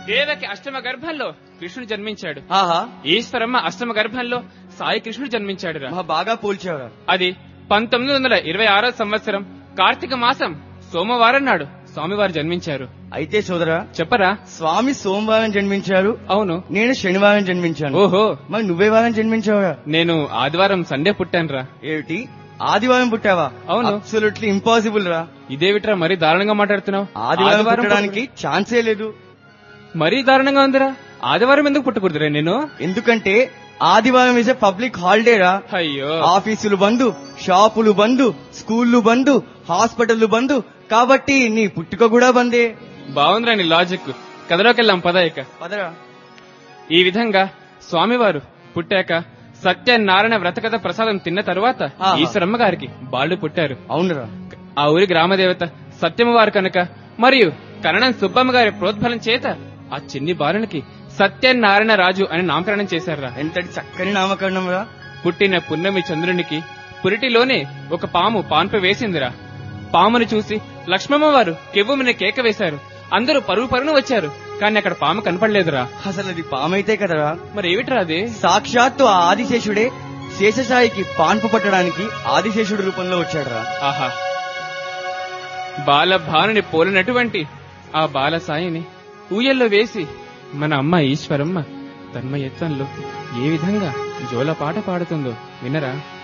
దేవకి అష్టమ గర్భంలో కృష్ణుడు జన్మించాడు ఆహా ఈశ్వరమ్మ అష్టమ గర్భంలో సాయి కృష్ణుడు జన్మించాడురా మహా బాగా పోల్చావురా అది పంతొమ్మిది వందల ఇరవై ఆరో సంవత్సరం కార్తీక మాసం సోమవారం నాడు స్వామివారు జన్మించారు అయితే సోదరా చెప్పరా స్వామి సోమవారం జన్మించారు అవును నేను శనివారం జన్మించాను ఓహో మరి నువ్వే వారం జన్మించావురా నేను ఆదివారం సండే పుట్టానురా ఏమిటి ఆదివారం పుట్టావా అవును. అబ్సల్యూట్లీ ఇంపాసిబుల్ రా ఇదేవిట్రా మరీ దారుణంగా మాట్లాడుతున్నావు ఆదివారం పుట్టడానికి ఛాన్సే లేదు మరీ దారుణంగా ఉందిరా ఆదివారం ఎందుకు పుట్టకూడదురా నేను ఎందుకంటే ఆదివారం ఇస్ పబ్లిక్ హాలిడే రా అయ్యో ఆఫీసులు బంద్ షాపులు బంద్ స్కూళ్లు బంద్ హాస్పిటల్ బంద్ కాబట్టి నీ పుట్టుక కూడా బందే బాగుందిరా నీ లాజిక్ కథలోకెళ్ళాం పద ఇక పదరా ఈ విధంగా స్వామివారు పుట్టాక సత్యనారాయణ వ్రతకథ ప్రసాదం తిన్న తరువాత ఆహా. ఈశ్వరమ్మ గారికి బాలుడు పుట్టారు అవునురా ఆ ఊరి గ్రామదేవత సత్యమ్మవారు కనుక మరియు కరణం సుబ్బమ్మ గారి ప్రోద్బలం చేత ఆ చిన్ని బాలునికి సత్యనారాయణ రాజు అని నామకరణం చేశారురా ఎంతటి చక్కని నామకరణం రా పుట్టిన పున్నమి చంద్రునికి పురిటిలోనే ఒక పాము పాన్పు వేసిందిరా పామును చూసి లక్ష్మమ్మ వారు కెవ్వుమని కేక వేశారు అందరూ పరుగు పరుగున వచ్చారు కానీ అక్కడ పాము కనపడలేదురా అసలు అది పామైతే కదరా మరి ఏమిట్రా అది సాక్షాత్తు ఆ ఆదిశేషుడే శేషసాయికి పాన్పు పట్టడానికి ఆదిశేషుడి రూపంలో వచ్చాడురా ఆహా బాలభానుని పోలినటువంటి ఆ బాల సాయిని ఊయల్లో వేసి మన అమ్మ ఈశ్వరమ్మ తన్మయత్వంలో ఏ విధంగా జోలపాట పాడుతుందో వినరా